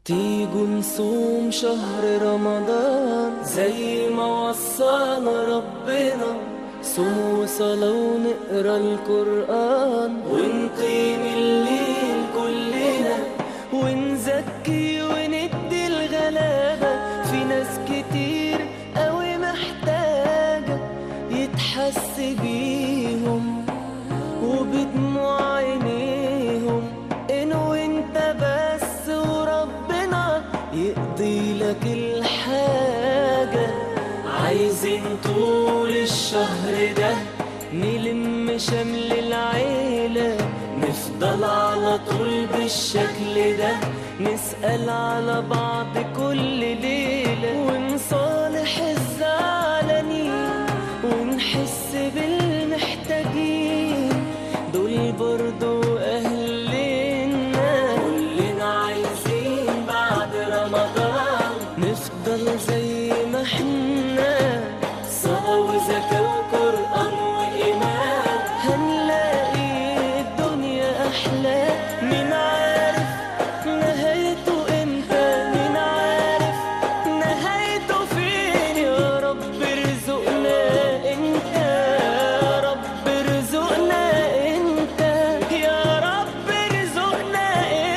تيجوا نصوم شهر رمضان زي ما وصانا ربنا صوم وصلاة ونقرا القرآن ونقيم الليل كلنا ونزكي وندي الغلابة في ناس كتير قوي محتاجة يتحس بيهم وبدموع عينيهم إن وانت بس وربنا يقضي لك الحاجة عايزين طول الشهر ده نلم شمل العيلة نفضل على طول بالشكل ده نسأل على بعض كل ليلة ونصالح الزعلانين ونحس بالمحتاجين دول برضو أهلنا كلنا عايزين بعد رمضان نفضل زي ما احنا صلاة وزكاة وقرآن وإيمان هنلاقي الدنيا أحلى مين عارف نهايته امتى مين عارف نهايته فين يا رب ارزقنا انت يا رب ارزقنا انت يا رب ارزقنا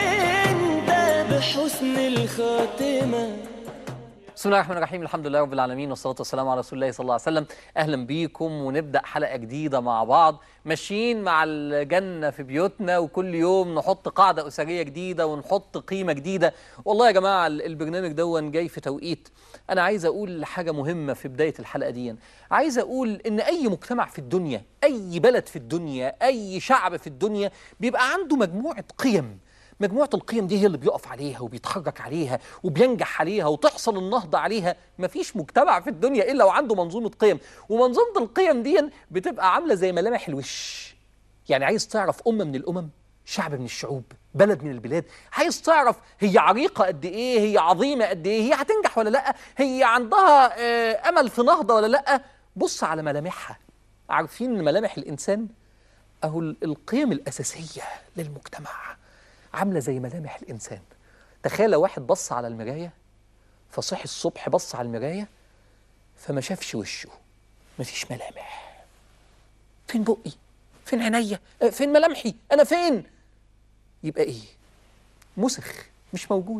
انت بحسن الخاتمه بسم الله الرحمن الرحيم الحمد لله رب العالمين والصلاة والسلام على رسول الله صلى الله عليه وسلم أهلا بيكم ونبدأ حلقة جديدة مع بعض ماشيين مع الجنة في بيوتنا وكل يوم نحط قاعدة أسرية جديدة ونحط قيمة جديدة والله يا جماعة البرنامج دون جاي في توقيت أنا عايز أقول حاجة مهمة في بداية الحلقة دي عايز أقول إن أي مجتمع في الدنيا أي بلد في الدنيا أي شعب في الدنيا بيبقى عنده مجموعة قيم مجموعة القيم دي هي اللي بيقف عليها وبيتحرك عليها وبينجح عليها وتحصل النهضة عليها مفيش مجتمع في الدنيا إلا وعنده منظومة قيم ومنظومة القيم دي بتبقى عاملة زي ملامح الوش يعني عايز تعرف أمة من الأمم شعب من الشعوب بلد من البلاد عايز تعرف هي عريقة قد إيه هي عظيمة قد إيه هي هتنجح ولا لأ هي عندها آه، أمل في نهضة ولا لأ بص على ملامحها عارفين ملامح الإنسان أهو ال- القيم الأساسية للمجتمع عاملة زي ملامح الإنسان تخيل لو واحد بص على المراية فصحي الصبح بص على المراية فما شافش وشه مفيش ملامح فين بقي فين عينيا آه، فين ملامحي أنا فين يبقى إيه مسخ مش موجود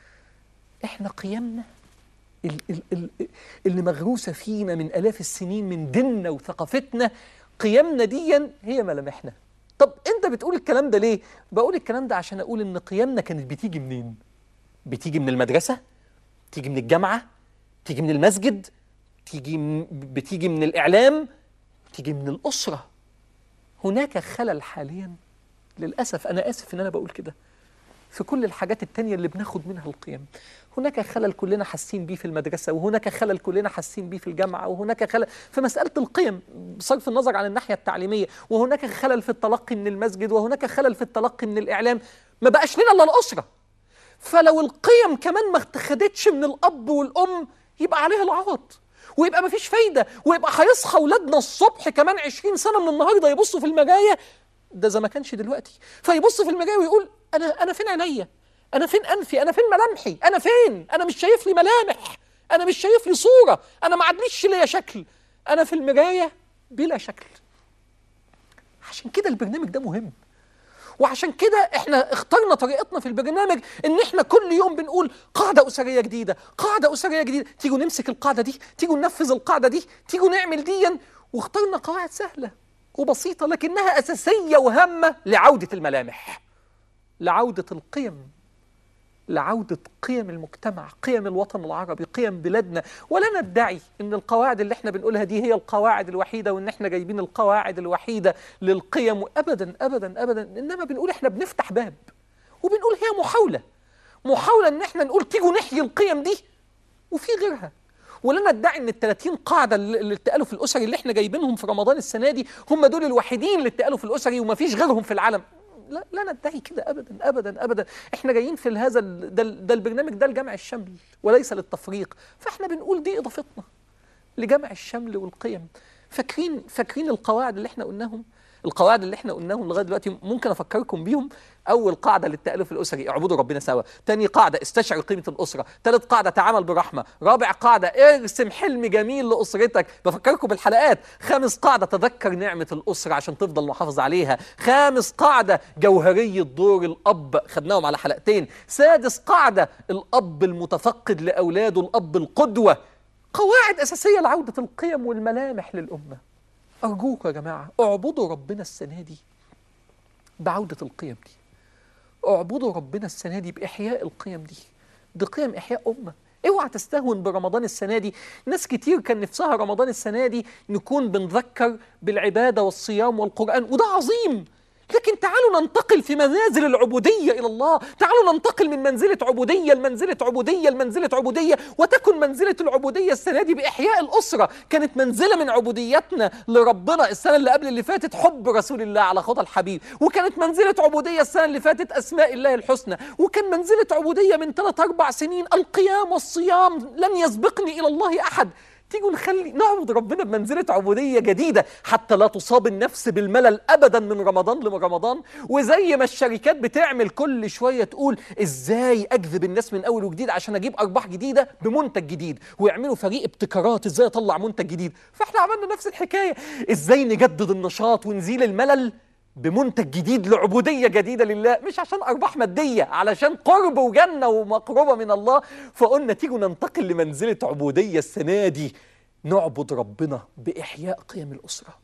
إحنا قيمنا ال- ال- ال- اللي مغروسة فينا من آلاف السنين من ديننا وثقافتنا قيمنا ديا هي ملامحنا طب انت بتقول الكلام ده ليه بقول الكلام ده عشان اقول ان قيمنا كانت بتيجي منين بتيجي من المدرسة تيجي من الجامعة تيجي من المسجد تيجي من بتيجي من الإعلام تيجي من الأسرة هناك خلل حاليا للأسف أنا آسف إن أنا بقول كده في كل الحاجات التانية اللي بناخد منها القيم هناك خلل كلنا حاسين بيه في المدرسة وهناك خلل كلنا حاسين بيه في الجامعة وهناك خلل في مسألة القيم بصرف النظر عن الناحية التعليمية وهناك خلل في التلقي من المسجد وهناك خلل في التلقي من الإعلام ما بقاش لنا إلا الأسرة فلو القيم كمان ما اتخدتش من الأب والأم يبقى عليها العوض ويبقى مفيش فايدة ويبقى هيصحى ولادنا الصبح كمان 20 سنة من النهاردة يبصوا في المراية ده إذا ما كانش دلوقتي فيبص في المراية ويقول أنا أنا فين عينيا؟ أنا فين أنفي؟ أنا فين ملامحي؟ أنا فين؟ أنا مش شايف لي ملامح أنا مش شايف لي صورة أنا ما عادليش ليا شكل أنا في المراية بلا شكل عشان كده البرنامج ده مهم وعشان كده احنا اخترنا طريقتنا في البرنامج ان احنا كل يوم بنقول قاعدة أسرية جديدة قاعدة أسرية جديدة تيجوا نمسك القاعدة دي تيجوا ننفذ القاعدة دي تيجوا نعمل ديا واخترنا قواعد سهلة وبسيطة لكنها أساسية وهامة لعودة الملامح لعودة القيم لعودة قيم المجتمع قيم الوطن العربي قيم بلادنا ولا ندعي ان القواعد اللي احنا بنقولها دي هي القواعد الوحيدة وان احنا جايبين القواعد الوحيدة للقيم ابدا ابدا ابدا انما بنقول احنا بنفتح باب وبنقول هي محاولة محاولة ان احنا نقول تيجوا نحيي القيم دي وفي غيرها ولا ندعي ان ال 30 قاعده اللي اللي التالف الاسري اللي احنا جايبينهم في رمضان السنه دي هم دول الوحيدين للتالف الاسري ومفيش غيرهم في العالم لا لا ندعي كده ابدا ابدا ابدا احنا جايين في هذا ال- ده, ال- ده البرنامج ده لجمع الشمل وليس للتفريق فاحنا بنقول دي اضافتنا لجمع الشمل والقيم فاكرين فاكرين القواعد اللي احنا قلناهم القواعد اللي احنا قلناهم لغايه دلوقتي ممكن افكركم بيهم اول قاعده للتالف الاسري اعبدوا ربنا سوا تاني قاعده استشعر قيمه الاسره ثالث قاعده تعامل برحمه رابع قاعده ارسم حلم جميل لاسرتك بفكركم بالحلقات خامس قاعده تذكر نعمه الاسره عشان تفضل محافظ عليها خامس قاعده جوهريه دور الاب خدناهم على حلقتين سادس قاعده الاب المتفقد لاولاده الاب القدوه قواعد اساسيه لعوده القيم والملامح للامه ارجوكم يا جماعه اعبدوا ربنا السنه دي بعوده القيم دي اعبدوا ربنا السنه دي باحياء القيم دي دي قيم احياء امه اوعى تستهون برمضان السنه دي ناس كتير كان نفسها رمضان السنه دي نكون بنذكر بالعباده والصيام والقران وده عظيم لكن تعالوا ننتقل في منازل العبودية إلى الله تعالوا ننتقل من منزلة عبودية لمنزلة عبودية لمنزلة عبودية وتكن منزلة العبودية السنة دي بإحياء الأسرة كانت منزلة من عبوديتنا لربنا السنة اللي قبل اللي فاتت حب رسول الله على خطى الحبيب وكانت منزلة عبودية السنة اللي فاتت أسماء الله الحسنى وكان منزلة عبودية من ثلاث أربع سنين القيام والصيام لن يسبقني إلى الله أحد تيجوا نخلي نعبد ربنا بمنزلة عبودية جديدة حتى لا تصاب النفس بالملل أبدا من رمضان لرمضان وزي ما الشركات بتعمل كل شوية تقول إزاي أجذب الناس من أول وجديد عشان أجيب أرباح جديدة بمنتج جديد ويعملوا فريق ابتكارات إزاي أطلع منتج جديد فإحنا عملنا نفس الحكاية إزاي نجدد النشاط ونزيل الملل بمنتج جديد لعبودية جديدة لله مش عشان أرباح مادية علشان قرب وجنة ومقربة من الله فقلنا تيجوا ننتقل لمنزلة عبودية السنة دي نعبد ربنا بإحياء قيم الأسرة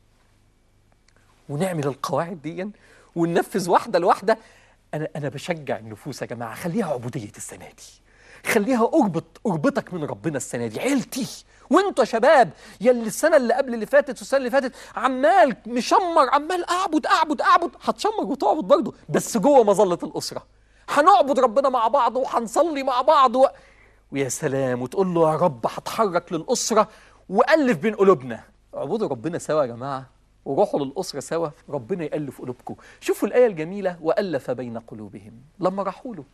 ونعمل القواعد دي وننفذ واحدة لواحدة أنا أنا بشجع النفوس يا جماعة خليها عبودية السنة دي خليها قربت قربتك من ربنا السنة دي عيلتي وانتوا يا شباب يلي السنة اللي قبل اللي فاتت والسنة اللي فاتت عمال مشمر عمال أعبد أعبد أعبد هتشمر وتعبد برضه بس جوه مظلة الأسرة هنعبد ربنا مع بعض وهنصلي مع بعض و... ويا سلام وتقول له يا رب هتحرك للأسرة وألف بين قلوبنا اعبدوا ربنا سوا يا جماعة وروحوا للأسرة سوا ربنا يألف قلوبكم شوفوا الآية الجميلة وألف بين قلوبهم لما راحوا له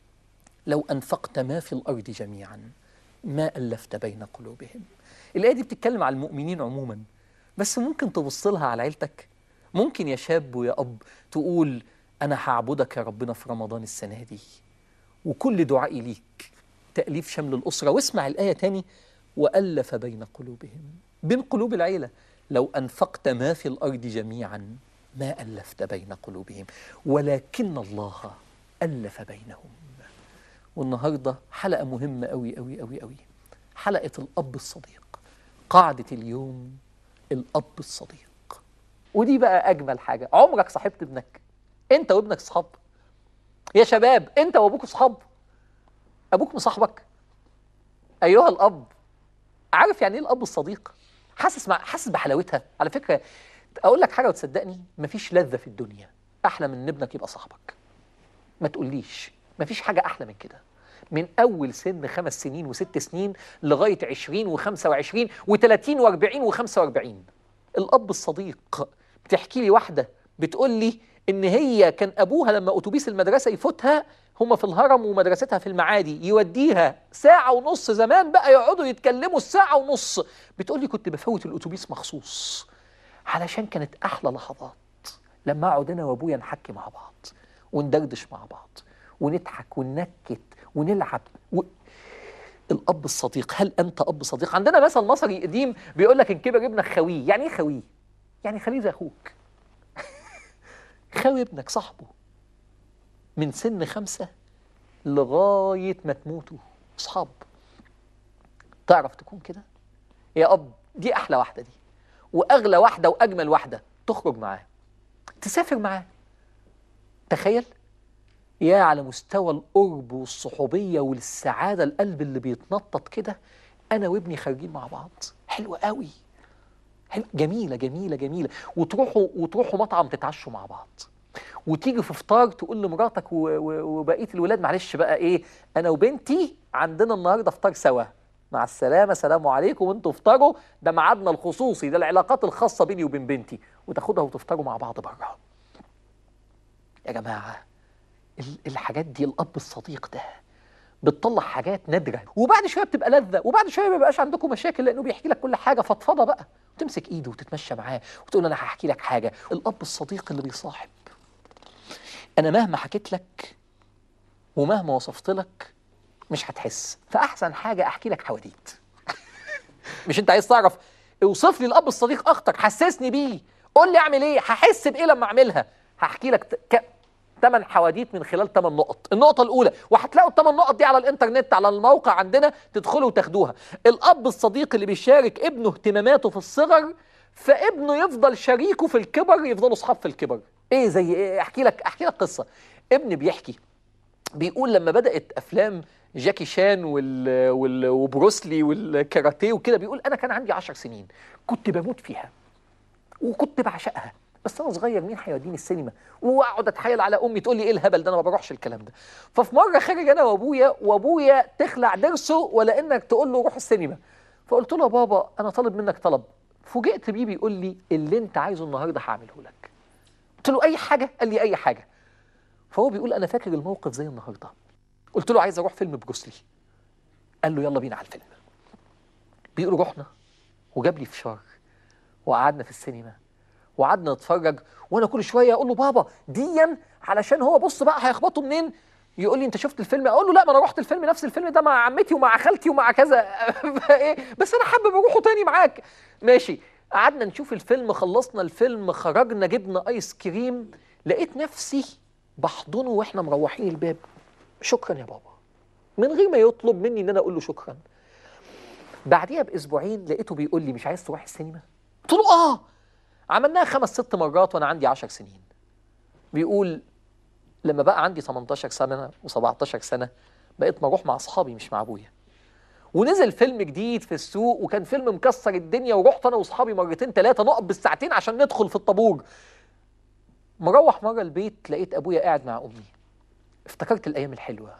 لو أنفقت ما في الأرض جميعا ما ألفت بين قلوبهم الآية دي بتتكلم على المؤمنين عموما بس ممكن تبص لها على عيلتك ممكن يا شاب ويا أب تقول أنا هعبدك يا ربنا في رمضان السنة دي وكل دعائي ليك تأليف شمل الأسرة واسمع الآية تاني وألف بين قلوبهم بين قلوب العيلة لو أنفقت ما في الأرض جميعا ما ألفت بين قلوبهم ولكن الله ألف بينهم والنهارده حلقة مهمة أوي أوي أوي أوي حلقة الأب الصديق قاعدة اليوم الأب الصديق ودي بقى أجمل حاجة عمرك صاحبت ابنك أنت وابنك صحاب يا شباب أنت وأبوك صحاب أبوك مصاحبك أيها الأب عارف يعني إيه الأب الصديق حاسس مع حاسس بحلاوتها على فكرة أقول لك حاجة وتصدقني مفيش لذة في الدنيا أحلى من إن ابنك يبقى صاحبك ما تقوليش مفيش حاجة أحلى من كده من أول سن خمس سنين وست سنين لغاية عشرين وخمسة وعشرين وتلاتين واربعين وخمسة واربعين الأب الصديق بتحكي لي واحدة بتقول لي إن هي كان أبوها لما أتوبيس المدرسة يفوتها هما في الهرم ومدرستها في المعادي يوديها ساعة ونص زمان بقى يقعدوا يتكلموا الساعة ونص بتقول لي كنت بفوت الأتوبيس مخصوص علشان كانت أحلى لحظات لما أقعد أنا وأبويا نحكي مع بعض وندردش مع بعض ونضحك وننكت ونلعب و... الاب الصديق هل انت اب صديق عندنا مثل مصري قديم بيقول لك ان كبر ابنك خويه يعني ايه خويه يعني خليه زي اخوك خاوي ابنك صاحبه من سن خمسة لغاية ما تموتوا أصحاب تعرف تكون كده يا أب دي أحلى واحدة دي وأغلى واحدة وأجمل واحدة تخرج معاه تسافر معاه تخيل يا على مستوى القرب والصحوبية والسعادة القلب اللي بيتنطط كده أنا وابني خارجين مع بعض حلوة قوي حلو جميلة جميلة جميلة وتروحوا وتروحوا مطعم تتعشوا مع بعض وتيجي في فطار تقول لمراتك و- و- وبقية الولاد معلش بقى إيه أنا وبنتي عندنا النهاردة فطار سوا مع السلامة سلام عليكم وانتوا افطروا ده ميعادنا الخصوصي ده العلاقات الخاصة بيني وبين بنتي وتاخدها وتفطروا مع بعض بره يا جماعة ال- الحاجات دي الأب الصديق ده بتطلع حاجات نادره وبعد شويه بتبقى لذه وبعد شويه ما بيبقاش عندكم مشاكل لانه بيحكي لك كل حاجه فضفضه بقى وتمسك ايده وتتمشى معاه وتقول له انا هحكي لك حاجه الاب الصديق اللي بيصاحب انا مهما حكيت لك ومهما وصفت لك مش هتحس فاحسن حاجه احكي لك حواديت مش انت عايز تعرف اوصف لي الاب الصديق اكتر حسسني بيه قول لي اعمل ايه هحس بايه لما اعملها هحكي لك ت- ك... ثمان حواديت من خلال ثمان نقط النقطة الأولى وهتلاقوا الثمان نقط دي على الإنترنت على الموقع عندنا تدخلوا وتاخدوها الأب الصديق اللي بيشارك ابنه اهتماماته في الصغر فابنه يفضل شريكه في الكبر يفضلوا أصحاب في الكبر إيه زي إيه أحكي لك أحكي لك قصة ابن بيحكي بيقول لما بدأت أفلام جاكي شان وال... وال... وبروسلي والكاراتيه وكده بيقول أنا كان عندي عشر سنين كنت بموت فيها وكنت بعشقها بس انا صغير مين هيوديني السينما واقعد اتحايل على امي تقول لي ايه الهبل ده انا ما بروحش الكلام ده ففي مره خارج انا وابويا وابويا تخلع ضرسه ولا انك تقول له روح السينما فقلت له يا بابا انا طالب منك طلب فوجئت بيه بيقول لي اللي انت عايزه النهارده هعمله لك قلت له اي حاجه قال لي اي حاجه فهو بيقول انا فاكر الموقف زي النهارده قلت له عايز اروح فيلم بروسلي قال له يلا بينا على الفيلم بيقول رحنا وجاب لي فشار وقعدنا في السينما وقعدنا نتفرج وانا كل شويه اقول له بابا ديا علشان هو بص بقى هيخبطوا منين يقول لي انت شفت الفيلم اقول له لا ما انا رحت الفيلم نفس الفيلم ده مع عمتي ومع خالتي ومع كذا فايه بس انا حابب اروحه تاني معاك ماشي قعدنا نشوف الفيلم خلصنا الفيلم خرجنا جبنا ايس كريم لقيت نفسي بحضنه واحنا مروحين الباب شكرا يا بابا من غير ما يطلب مني ان انا اقول له شكرا بعديها باسبوعين لقيته بيقول لي مش عايز تروح السينما قلت له اه عملناها خمس ست مرات وانا عندي عشر سنين بيقول لما بقى عندي 18 سنه و17 سنه بقيت بروح مع اصحابي مش مع ابويا ونزل فيلم جديد في السوق وكان فيلم مكسر الدنيا ورحت انا واصحابي مرتين ثلاثه نقف بالساعتين عشان ندخل في الطابور مروح مره البيت لقيت ابويا قاعد مع امي افتكرت الايام الحلوه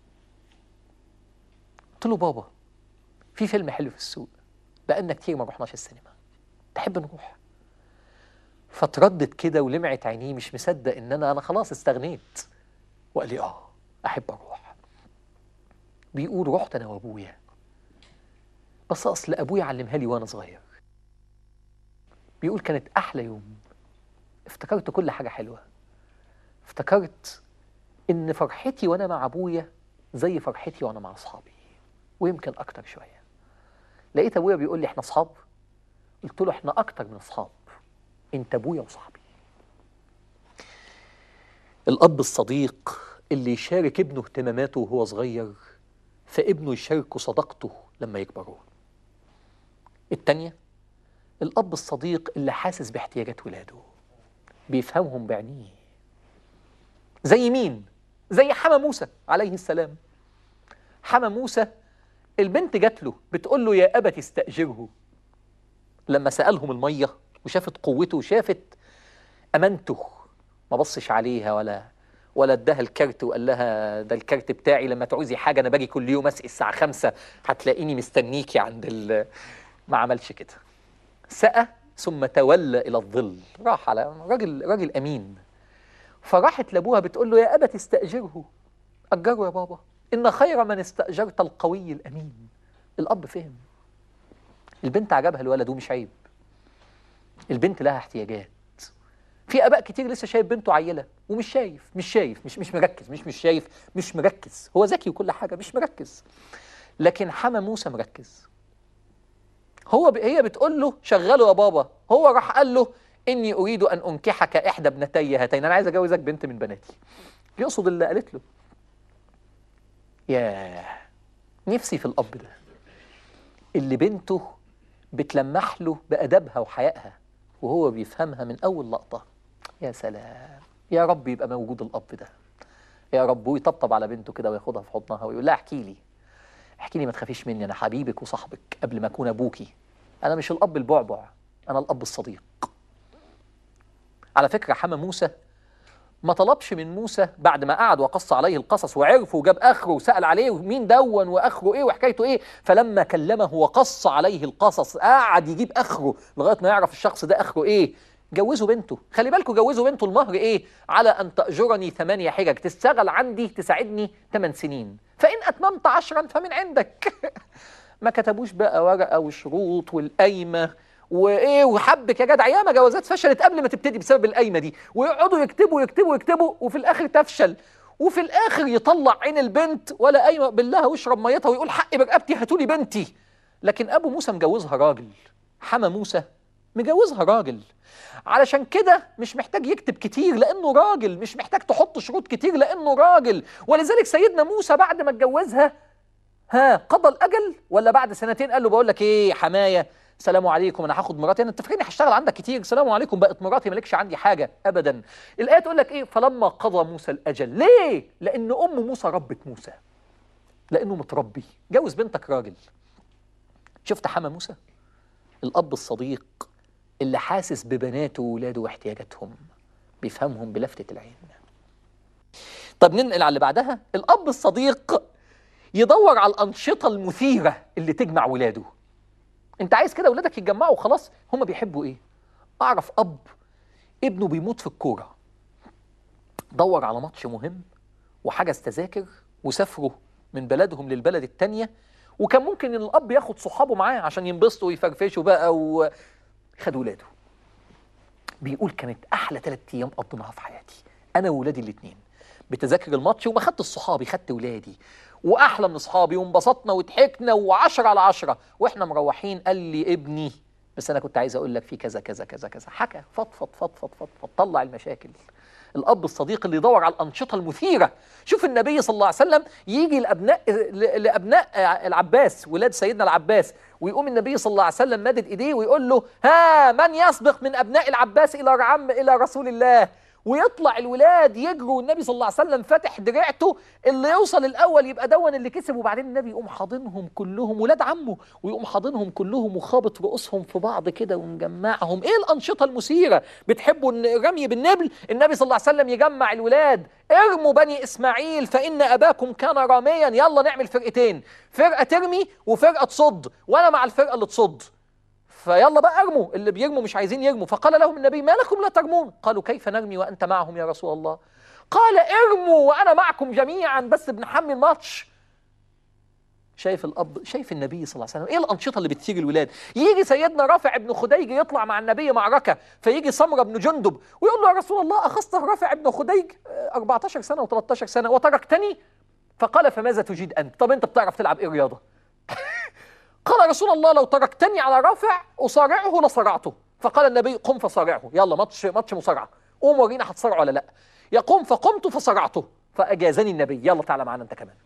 قلت له بابا في فيلم حلو في السوق بقالنا كتير ما رحناش السينما تحب نروح فتردد كده ولمعت عينيه مش مصدق ان انا انا خلاص استغنيت وقال لي اه احب اروح بيقول رحت انا وابويا بس اصل ابويا علمها لي وانا صغير بيقول كانت احلى يوم افتكرت كل حاجه حلوه افتكرت ان فرحتي وانا مع ابويا زي فرحتي وانا مع اصحابي ويمكن اكتر شويه لقيت ابويا بيقول لي احنا اصحاب قلت له احنا اكتر من اصحاب انت ابويا وصاحبي الاب الصديق اللي يشارك ابنه اهتماماته وهو صغير فابنه يشاركه صداقته لما يكبروا التانية الاب الصديق اللي حاسس باحتياجات ولاده بيفهمهم بعينيه زي مين زي حما موسى عليه السلام حما موسى البنت جات له بتقول له يا أبت استأجره لما سألهم المية وشافت قوته وشافت أمانته ما بصش عليها ولا ولا اداها الكارت وقال لها ده الكارت بتاعي لما تعوزي حاجة أنا باجي كل يوم أسقي الساعة خمسة هتلاقيني مستنيكي عند ال ما عملش كده سقى ثم تولى إلى الظل راح على راجل راجل أمين فراحت لأبوها بتقول له يا أبت استأجره أجره يا بابا إن خير من استأجرت القوي الأمين الأب فهم البنت عجبها الولد ومش عيب البنت لها احتياجات في اباء كتير لسه شايف بنته عيله ومش شايف مش شايف مش مش مركز مش مش شايف مش مركز هو ذكي وكل حاجه مش مركز لكن حما موسى مركز هو ب... هي بتقول له شغله يا بابا هو راح قال له اني اريد ان انكحك احدى ابنتي هاتين انا عايز اجوزك بنت من بناتي يقصد اللي قالت له ياه نفسي في الاب ده اللي بنته بتلمح له بأدبها وحيائها وهو بيفهمها من أول لقطة يا سلام يا رب يبقى موجود الأب ده يا رب ويطبطب على بنته كده وياخدها في حضنها ويقول لها احكي لي احكي لي ما تخافيش مني أنا حبيبك وصاحبك قبل ما أكون أبوكي أنا مش الأب البعبع أنا الأب الصديق على فكرة حما موسى ما طلبش من موسى بعد ما قعد وقص عليه القصص وعرفه وجاب اخره وسال عليه مين دون واخره ايه وحكايته ايه فلما كلمه وقص عليه القصص قعد يجيب اخره لغايه ما يعرف الشخص ده اخره ايه جوزوا بنته خلي بالكم جوزوا بنته المهر ايه على ان تأجرني ثمانية حجج تشتغل عندي تساعدني ثمان سنين فإن أتممت عشرا فمن عندك ما كتبوش بقى ورقة وشروط والقايمة وايه وحبك يا جدع ياما جوازات فشلت قبل ما تبتدي بسبب القايمة دي ويقعدوا يكتبوا يكتبوا يكتبوا وفي الآخر تفشل وفي الآخر يطلع عين البنت ولا قايمة بالله واشرب ميتها ويقول حقي برقبتي هاتولي بنتي لكن أبو موسى مجوزها راجل حما موسى مجوزها راجل علشان كده مش محتاج يكتب كتير لانه راجل مش محتاج تحط شروط كتير لانه راجل ولذلك سيدنا موسى بعد ما اتجوزها ها قضى الاجل ولا بعد سنتين قال له بقول لك ايه حمايه سلام عليكم انا هاخد مراتي انا انت فاكرني هشتغل عندك كتير سلام عليكم بقت مراتي مالكش عندي حاجه ابدا الايه تقول لك ايه فلما قضى موسى الاجل ليه لان ام موسى ربت موسى لانه متربي جوز بنتك راجل شفت حما موسى الاب الصديق اللي حاسس ببناته وولاده واحتياجاتهم بيفهمهم بلفتة العين طب ننقل على اللي بعدها الأب الصديق يدور على الأنشطة المثيرة اللي تجمع ولاده انت عايز كده ولادك يتجمعوا خلاص هم بيحبوا ايه اعرف اب ابنه بيموت في الكورة دور على ماتش مهم وحجز تذاكر وسافروا من بلدهم للبلد التانية وكان ممكن ان الاب ياخد صحابه معاه عشان ينبسطوا ويفرفشوا بقى و... خد ولاده بيقول كانت احلى ثلاث ايام قضيناها في حياتي انا وولادي الاثنين بتذاكر الماتش وما خدت صحابي خدت ولادي واحلى من اصحابي وانبسطنا وضحكنا وعشرة على عشرة واحنا مروحين قال لي ابني بس انا كنت عايز اقول لك في كذا كذا كذا كذا حكى فضفض فضفض فضفض طلع المشاكل الاب الصديق اللي يدور على الانشطه المثيره شوف النبي صلى الله عليه وسلم يجي لابناء ل- لابناء العباس ولاد سيدنا العباس ويقوم النبي صلى الله عليه وسلم مادد ايديه ويقول له ها من يسبق من ابناء العباس الى عم الى رسول الله ويطلع الولاد يجروا والنبي صلى الله عليه وسلم فاتح درعته اللي يوصل الاول يبقى دون اللي كسب وبعدين النبي يقوم حاضنهم كلهم ولاد عمه ويقوم حاضنهم كلهم وخابط رؤوسهم في بعض كده ومجمعهم ايه الانشطه المثيره بتحبوا إن الرمي بالنبل النبي صلى الله عليه وسلم يجمع الولاد ارموا بني اسماعيل فان اباكم كان راميا يلا نعمل فرقتين فرقه ترمي وفرقه تصد وانا مع الفرقه اللي تصد فيلا بقى ارموا اللي بيرموا مش عايزين يرموا فقال لهم النبي ما لكم لا ترمون قالوا كيف نرمي وانت معهم يا رسول الله قال ارموا وانا معكم جميعا بس بنحمي الماتش شايف الاب شايف النبي صلى الله عليه وسلم ايه الانشطه اللي بتثير الولاد يجي سيدنا رافع بن خديج يطلع مع النبي معركه فيجي سمره بن جندب ويقول له يا رسول الله اخذت رافع بن خديج آه، 14 سنه و13 سنه وتركتني فقال فماذا تجيد انت طب انت بتعرف تلعب ايه رياضه قال رسول الله لو تركتني على رافع اصارعه لصرعته فقال النبي قم فصارعه يلا ماتش ماتش مصارعه قوم ورينا هتصارعه ولا لا يقوم فقمت فصرعته فاجازني النبي يلا تعالى معانا انت كمان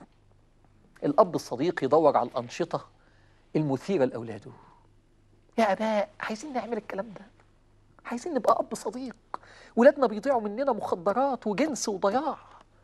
الاب الصديق يدور على الانشطه المثيره لاولاده يا اباء عايزين نعمل الكلام ده عايزين نبقى اب صديق ولادنا بيضيعوا مننا مخدرات وجنس وضياع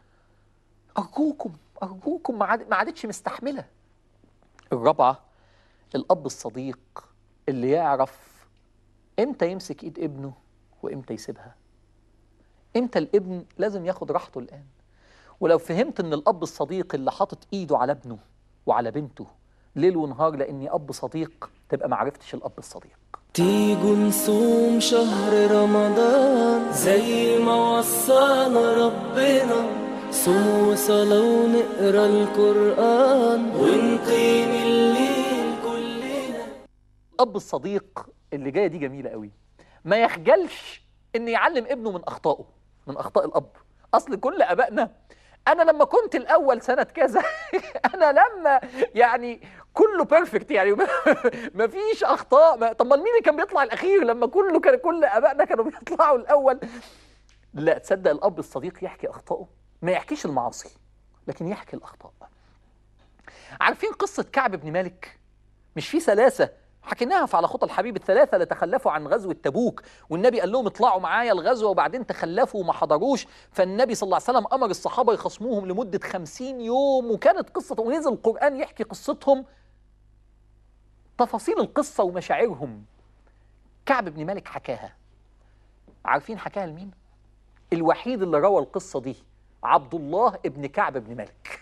ارجوكم ارجوكم ما عاد- ما عادتش مستحمله الرابعه الاب الصديق اللي يعرف امتى يمسك ايد ابنه وامتى يسيبها امتى الابن لازم ياخد راحته الان ولو فهمت ان الاب الصديق اللي حاطط ايده على ابنه وعلى بنته ليل ونهار لاني اب صديق تبقى ما عرفتش الاب الصديق تيجوا نصوم شهر رمضان زي ما وصانا ربنا صوم وصلاة ونقرا القرآن ونقيم الليل كلنا الاب الصديق اللي جايه دي جميله قوي ما يخجلش ان يعلم ابنه من اخطائه من اخطاء الاب اصل كل ابائنا انا لما كنت الاول سنه كذا انا لما يعني كله بيرفكت يعني ما فيش اخطاء ما طب ما مين اللي كان بيطلع الاخير لما كله كان كل ابائنا كانوا بيطلعوا الاول لا تصدق الاب الصديق يحكي اخطائه ما يحكيش المعاصي لكن يحكي الاخطاء عارفين قصه كعب بن مالك مش في ثلاثة حكيناها في على خطى الحبيب الثلاثة اللي تخلفوا عن غزوة تبوك والنبي قال لهم اطلعوا معايا الغزوة وبعدين تخلفوا وما حضروش فالنبي صلى الله عليه وسلم أمر الصحابة يخصموهم لمدة خمسين يوم وكانت قصة ونزل القرآن يحكي قصتهم تفاصيل القصة ومشاعرهم كعب بن مالك حكاها عارفين حكاها لمين؟ الوحيد اللي روى القصة دي عبد الله ابن كعب بن مالك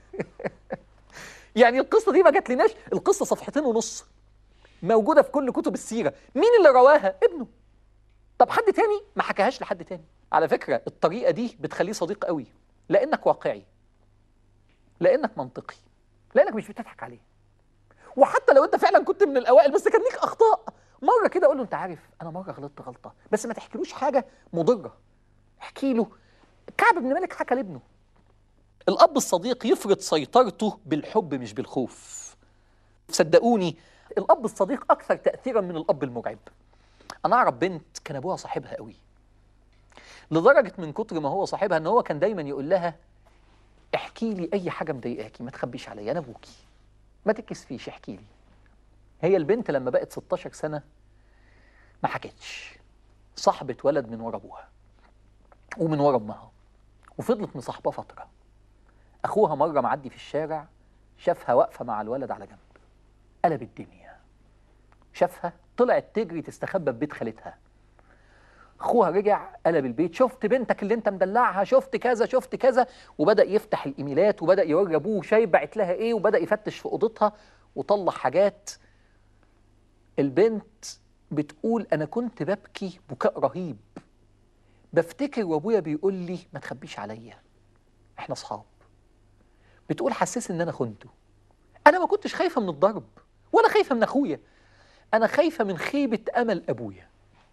يعني القصه دي ما جاتلناش القصه صفحتين ونص موجوده في كل كتب السيره مين اللي رواها ابنه طب حد تاني ما حكاهاش لحد تاني على فكرة الطريقة دي بتخليه صديق قوي لأنك واقعي لأنك منطقي لأنك مش بتضحك عليه وحتى لو انت فعلا كنت من الاوائل بس كان ليك اخطاء مره كده اقول له انت عارف انا مره غلطت غلطه بس ما تحكيلوش حاجه مضره احكي له كعب بن مالك حكى لابنه الاب الصديق يفرض سيطرته بالحب مش بالخوف صدقوني الاب الصديق اكثر تاثيرا من الاب المرعب انا اعرف بنت كان ابوها صاحبها قوي لدرجه من كتر ما هو صاحبها ان هو كان دايما يقول لها احكي لي اي حاجه مضايقاكي ما تخبيش عليا انا ابوكي ما تتكسفيش احكي لي هي البنت لما بقت 16 سنه ما حكتش صاحبت ولد من ورا ابوها ومن ورا امها وفضلت مصاحباه فتره اخوها مره معدي في الشارع شافها واقفه مع الولد على جنب قلب الدنيا شافها طلعت تجري تستخبى في بيت خالتها اخوها رجع قلب البيت شفت بنتك اللي انت مدلعها شفت كذا شفت كذا وبدا يفتح الايميلات وبدا يوري ابوه شايف بعت لها ايه وبدا يفتش في اوضتها وطلع حاجات البنت بتقول انا كنت ببكي بكاء رهيب بفتكر وابويا بيقول لي ما تخبيش عليا احنا اصحاب بتقول حسسني ان انا خنته انا ما كنتش خايفه من الضرب ولا خايفه من اخويا انا خايفه من خيبه امل ابويا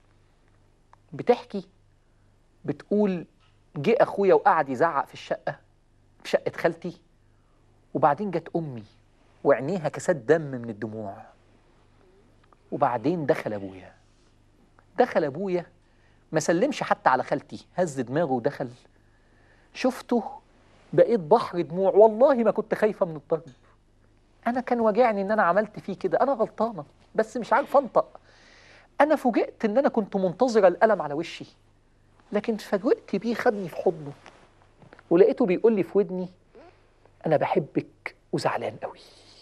بتحكي بتقول جه اخويا وقعد يزعق في الشقه في شقه خالتي وبعدين جت امي وعينيها كاسات دم من الدموع وبعدين دخل ابويا دخل ابويا ما سلمش حتى على خالتي هز دماغه ودخل شفته بقيت بحر دموع والله ما كنت خايفه من الضرب انا كان واجعني ان انا عملت فيه كده انا غلطانه بس مش عارف انطق انا فوجئت ان انا كنت منتظره الالم على وشي لكن فوجئت بيه خدني في حضنه ولقيته بيقول لي في ودني انا بحبك وزعلان قوي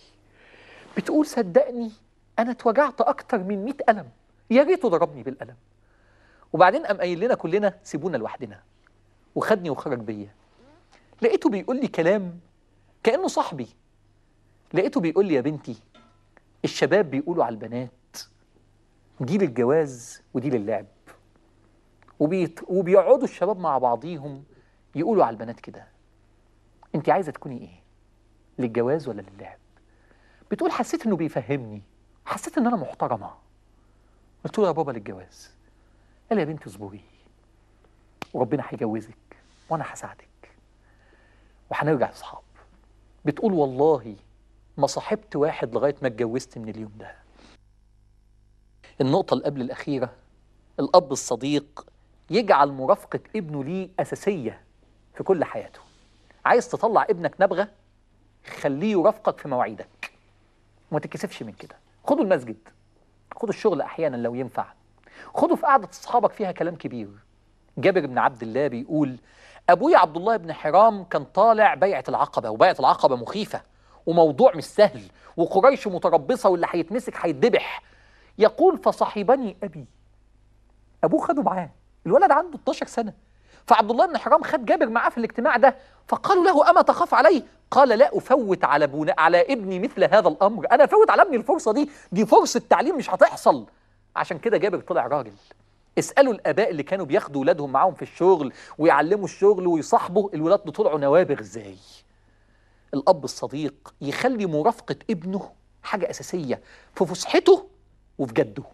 بتقول صدقني انا اتوجعت اكتر من 100 الم يا ريته ضربني بالقلم وبعدين قام قايل لنا كلنا سيبونا لوحدنا وخدني وخرج بيا لقيته بيقول لي كلام كانه صاحبي لقيته بيقول لي يا بنتي الشباب بيقولوا على البنات دي للجواز ودي للعب وبيت وبيقعدوا الشباب مع بعضيهم يقولوا على البنات كده انت عايزه تكوني ايه للجواز ولا للعب بتقول حسيت انه بيفهمني حسيت ان انا محترمه قلت له يا بابا للجواز قال لي يا بنتي اصبري وربنا هيجوزك وانا هساعدك وهنرجع اصحاب بتقول والله ما صاحبت واحد لغايه ما اتجوزت من اليوم ده النقطة اللي قبل الأخيرة الأب الصديق يجعل مرافقة ابنه ليه أساسية في كل حياته عايز تطلع ابنك نبغة خليه يرافقك في مواعيدك وما تتكسفش من كده خده المسجد خده الشغل أحيانا لو ينفع خده في قعدة أصحابك فيها كلام كبير جابر بن عبد الله بيقول أبويا عبد الله بن حرام كان طالع بيعة العقبة وبيعة العقبة مخيفة وموضوع مش سهل وقريش متربصة واللي هيتمسك هيتذبح يقول فصاحبني ابي ابوه خده معاه الولد عنده 12 سنه فعبد الله بن حرام خد جابر معاه في الاجتماع ده فقالوا له اما تخاف عليه قال لا افوت على بنا على ابني مثل هذا الامر انا افوت على ابني الفرصه دي دي فرصه تعليم مش هتحصل عشان كده جابر طلع راجل اسالوا الاباء اللي كانوا بياخدوا ولادهم معاهم في الشغل ويعلموا الشغل ويصاحبوا الولاد طلعوا نوابغ ازاي الاب الصديق يخلي مرافقه ابنه حاجه اساسيه في فسحته وفي جده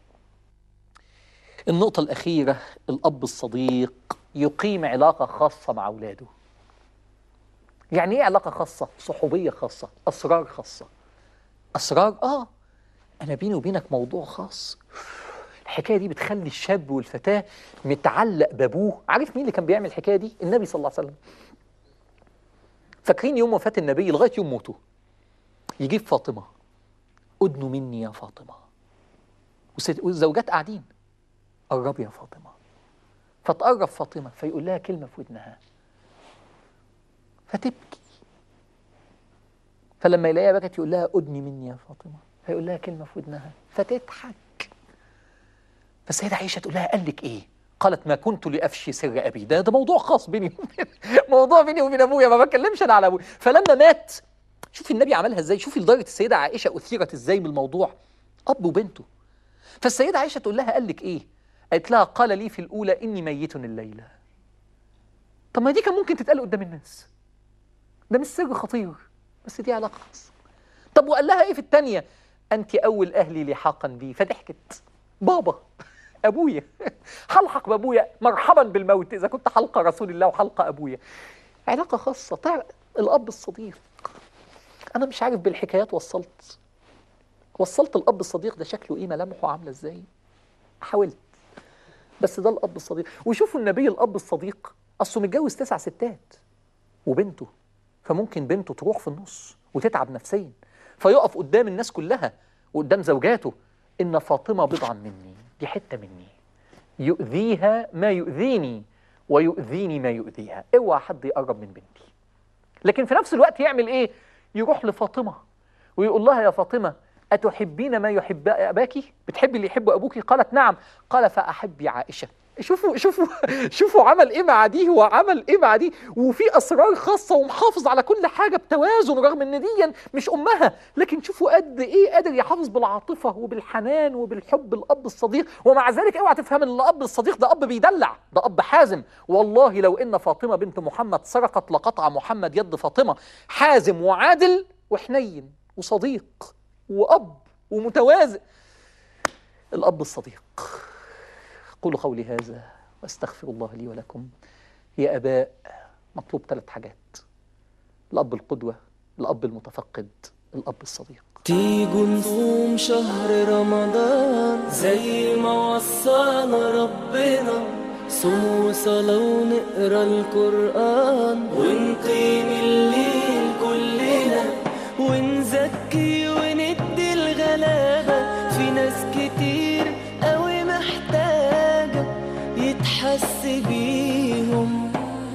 النقطة الأخيرة الأب الصديق يقيم علاقة خاصة مع أولاده يعني إيه علاقة خاصة؟ صحوبية خاصة أسرار خاصة أسرار؟ آه أنا بيني وبينك موضوع خاص الحكاية دي بتخلي الشاب والفتاة متعلق بأبوه عارف مين اللي كان بيعمل الحكاية دي؟ النبي صلى الله عليه وسلم فاكرين يوم وفاة النبي لغاية يوم موته يجيب فاطمة أدنوا مني يا فاطمة والزوجات قاعدين قربي يا فاطمة فتقرب فاطمة فيقول لها كلمة في ودنها فتبكي فلما يلاقيها بكت يقول لها أدني مني يا فاطمة فيقول لها كلمة في ودنها فتضحك فالسيدة عائشة تقول لها قال لك إيه؟ قالت ما كنت لأفشي سر أبي ده ده موضوع خاص بيني وبين موضوع بيني وبين أبويا ما بتكلمش أنا على أبويا فلما مات شوفي النبي عملها إزاي شوفي لدرجة السيدة عائشة أثيرت إزاي بالموضوع أب وبنته فالسيدة عائشة تقول لها قال لك إيه؟ قالت لها قال لي في الأولى إني ميت الليلة طب ما دي كان ممكن تتقال قدام الناس ده مش سر خطير بس دي علاقة خاصة طب وقال لها إيه في التانية أنت أول أهلي لحاقا بي فضحكت بابا أبويا هلحق بأبويا مرحبا بالموت إذا كنت حلقة رسول الله وحلقة أبويا علاقة خاصة تعرف الأب الصديق أنا مش عارف بالحكايات وصلت وصلت الأب الصديق ده شكله إيه ملامحه عاملة إزاي حاولت بس ده الأب الصديق وشوفوا النبي الأب الصديق أصله متجوز تسع ستات وبنته فممكن بنته تروح في النص وتتعب نفسيا فيقف قدام الناس كلها وقدام زوجاته إن فاطمة بضعا مني دي حتة مني يؤذيها ما يؤذيني ويؤذيني ما يؤذيها اوعى حد يقرب من بنتي لكن في نفس الوقت يعمل ايه يروح لفاطمة ويقول لها يا فاطمة أتحبين ما يحب أباك بتحبي اللي يحبه أبوك قالت نعم قال فأحبي عائشة شوفوا شوفوا شوفوا عمل ايه مع دي هو عمل ايه مع دي وفي اسرار خاصه ومحافظ على كل حاجه بتوازن رغم ان دي مش امها لكن شوفوا قد ايه قادر يحافظ بالعاطفه وبالحنان وبالحب الاب الصديق ومع ذلك اوعى تفهم ان الاب الصديق ده اب بيدلع ده اب حازم والله لو ان فاطمه بنت محمد سرقت لقطع محمد يد فاطمه حازم وعادل وحنين وصديق واب ومتوازن الاب الصديق قولوا قولي هذا واستغفر الله لي ولكم يا اباء مطلوب ثلاث حاجات الاب القدوه الاب المتفقد الاب الصديق تيجوا نصوم شهر رمضان زي ما وصانا ربنا صوم وصلاة ونقرا القرآن ونقيم الليل كلنا ونزكي وندي الغلابة في ناس كتير قوي محتاجة يتحس بيهم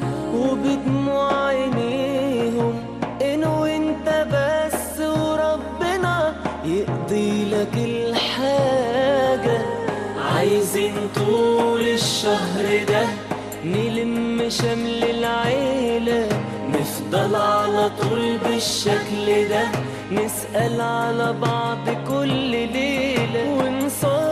وبدموع عينيهم انو انت بس وربنا يقضي لك الحاجة عايزين طول الشهر ده نلم شمل العيلة نفضل على طول بالشكل ده نسأل على بعض كل ليلة ونصلي